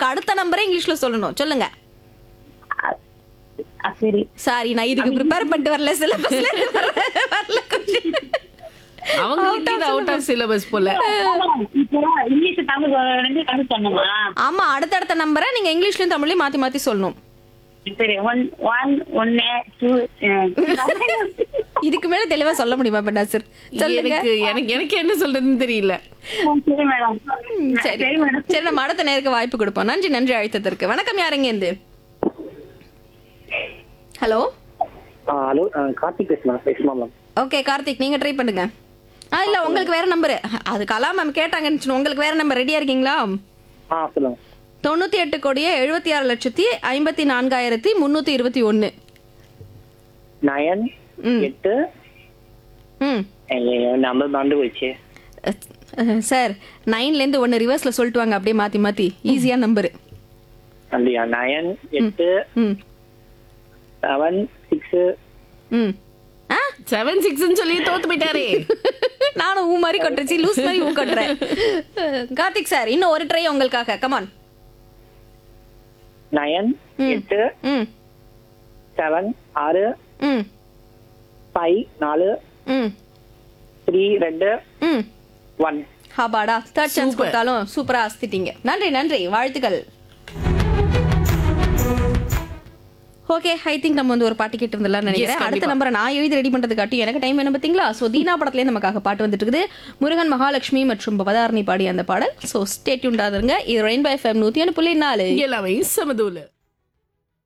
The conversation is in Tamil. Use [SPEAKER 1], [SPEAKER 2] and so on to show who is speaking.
[SPEAKER 1] அதுக்கு அடுத்த நம்பரே இங்கிலீஷ்ல சொல்லணும் சொல்லுங்க
[SPEAKER 2] ஆ, சரி
[SPEAKER 1] சாரி நான் இதுக்கு ப்ரிப்பேர் பண்ணிட்டு வரல சிலபஸ்ல வரல கொஞ்சம்.
[SPEAKER 3] அவங்களுக்கு இது அவுட் ஆஃப் சிலபஸ் போல
[SPEAKER 2] இப்போ இங்கிலீஷ் தமிழ் ரெண்டு கணக்கு சொன்னோமா
[SPEAKER 1] ஆமா அடுத்தடுத்த நம்பரை நீங்க இங்கிலீஷ்லயும் தமிழ்லயும் மாத்தி மாத்தி சொல்லணும்
[SPEAKER 2] சரி ஒன் ஒன் ஒன்னு டூ
[SPEAKER 1] இதுக்கு மேல தெளிவா சொல்ல முடியுமா இப்ப நாசர் சொல்லுங்க
[SPEAKER 3] எனக்கு எனக்கு எனக்கு என்ன சொல்றதுன்னு தெரியல
[SPEAKER 2] சரி மேடம்
[SPEAKER 1] ம், சரி
[SPEAKER 2] சரி மேடம்
[SPEAKER 1] சரி நம்ம அடுத்த நேருக்கு வாய்ப்பு கொடுப்போம் நன்றி நன்றி அழைத்ததற்கு வணக்கம் யாருங்க இருந்து ஹலோ
[SPEAKER 4] ஹலோ கார்த்திக் பேசுமா பேசுமா மேம்
[SPEAKER 1] ஓகே கார்த்திக் நீங்க ட்ரை பண்ணுங்க ஆ இல்ல உங்களுக்கு வேற நம்பர் அது கலா மேம் கேட்டாங்கன்னு சொன்னோம். உங்களுக்கு வேற நம்பர் ரெடியா இருக்கீங்களா
[SPEAKER 4] ஆ சொல்லுங்க
[SPEAKER 1] தொண்ணூத்தி எட்டு கோடியே எழுபத்தி ஆறு லட்சத்தி ஐம்பத்தி நான்காயிரத்தி முன்னூத்தி இருபத்தி ஒன்னு
[SPEAKER 4] நயன்
[SPEAKER 1] ம்.
[SPEAKER 4] எட்டு
[SPEAKER 1] ம்
[SPEAKER 4] நம்பர் மறந்து போயிடுச்சு
[SPEAKER 1] அஹ், சார் நைன்ல இருந்து ஒன்னு ரிவர்ஸ்ல சொல்லிட்டு வாங்க அப்படியே மாத்தி மாத்தி ஈஸியா நம்பர்
[SPEAKER 4] அப்படியா நயன் எட்டு
[SPEAKER 1] ம்
[SPEAKER 4] செவன் சிக்ஸ்
[SPEAKER 1] ம் ஆ
[SPEAKER 3] செவன் சிக்ஸ்ன்னு சொல்லி தோத்து போயிட்டாரே
[SPEAKER 1] நானும் ஊ மாதிரி கொட்டுறச்சு லூஸ் மாதிரி ஊ கொட்டுறேன் கார்த்திக் சார் இன்னும் ஒரு ட்ரை உங்களுக்காக கமான்
[SPEAKER 4] நயன்
[SPEAKER 1] ம்.
[SPEAKER 4] எட்டு
[SPEAKER 1] ம்
[SPEAKER 4] செவன் ஆறு
[SPEAKER 1] ம்
[SPEAKER 4] ஃபைவ் நாலு
[SPEAKER 1] ம்
[SPEAKER 4] த்ரீ ரெண்டு
[SPEAKER 1] ம்
[SPEAKER 4] ஒன்
[SPEAKER 1] ஹாபாடா தேர்ட் சான்ஸ்
[SPEAKER 3] Super.
[SPEAKER 1] கொடுத்தாலும் சூப்பரா அஸ்திட்டீங்க நன்றி நன்றி வாழ்த்துக்கள் ஓகே ஐ திங்க் நம்ம வந்து ஒரு பாட்டு கேட்டு இருந்தலாம் நினைக்கிறேன்
[SPEAKER 3] Yes,
[SPEAKER 1] அடுத்த
[SPEAKER 3] கண்டிப்பா.
[SPEAKER 1] நம்பரை நான் எழுதி ரெடி பண்றது காட்டி எனக்கு டைம் என்ன பாத்தீங்களா சோ தீனா படத்துல நமக்காக பாட்டு வந்துட்டு இருக்குது முருகன் மகாலட்சுமி மற்றும் பவதாரணி பாடிய அந்த பாடல் சோ ஸ்டேட்யூண்டாக இருங்க இது ரெயின்பை எஃப்எம் நூத்தி ஒன்று புள்ளி நாலு
[SPEAKER 3] எல்லாமே சமதூல